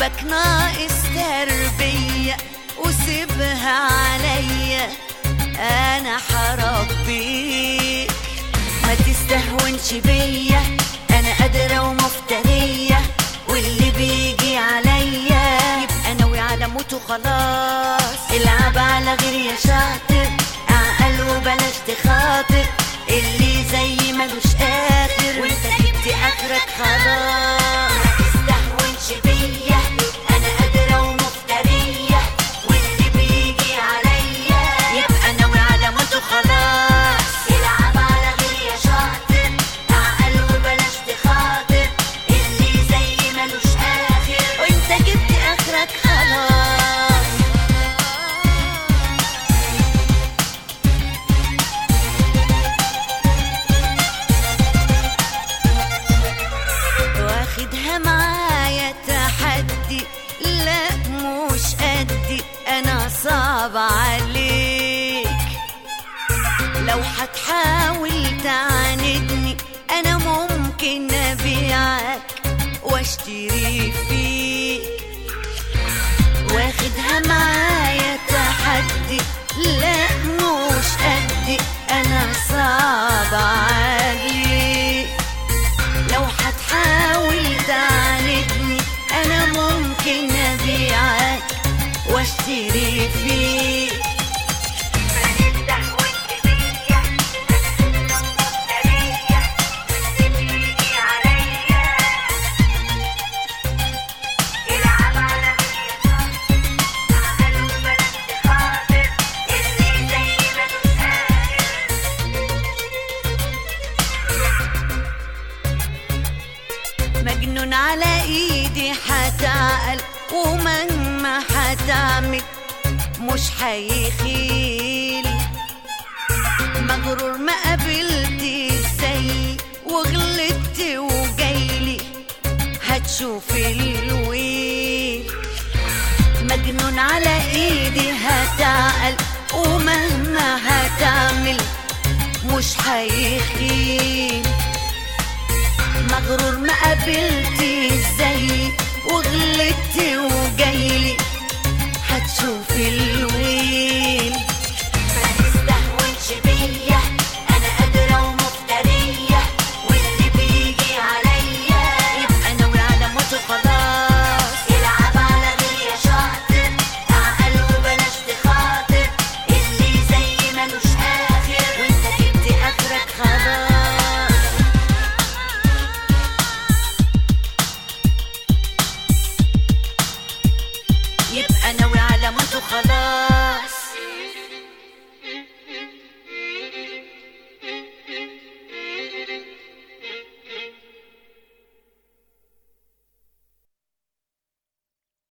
حبك ناقص تربية وسيبها عليا انا حربيك ما تستهونش بيا انا قادرة ومفترية واللي بيجي عليا يبقى ناوي على موت وخلاص العب على غير يا شاطر اعقل وبلاش تخاطر اللي زي ملوش اخر وانت جبت اخرك خلاص ما تستهونش بيا انا قادرة ومفترية واللي بيجي عليا يبقى ناوي على موت وخلاص العب على غير يا شاطر اعقل وبلاش تخاطر اللي زي ملوش اخر وانت جبت اخرك خلاص واخدها معايا تحدي لا مش قدي انا صعب عليك لو هتحاول تعاندني انا ممكن ابيعك واشتري فيك واخدها معايا تحدي لا مش قدي انا صعب عليك لو هتحاول تعاندني انا ممكن ابيعك واشتري فيك مجنون على ايدي هتعقل ومهما هتعمل مش هيخيل مغرور ما قابلت ازاي وغلطت وجايلي هتشوف الويل مجنون على ايدي هتعقل ومهما هتعمل مش هيخيل مغرور ما قابلت ازاي وغ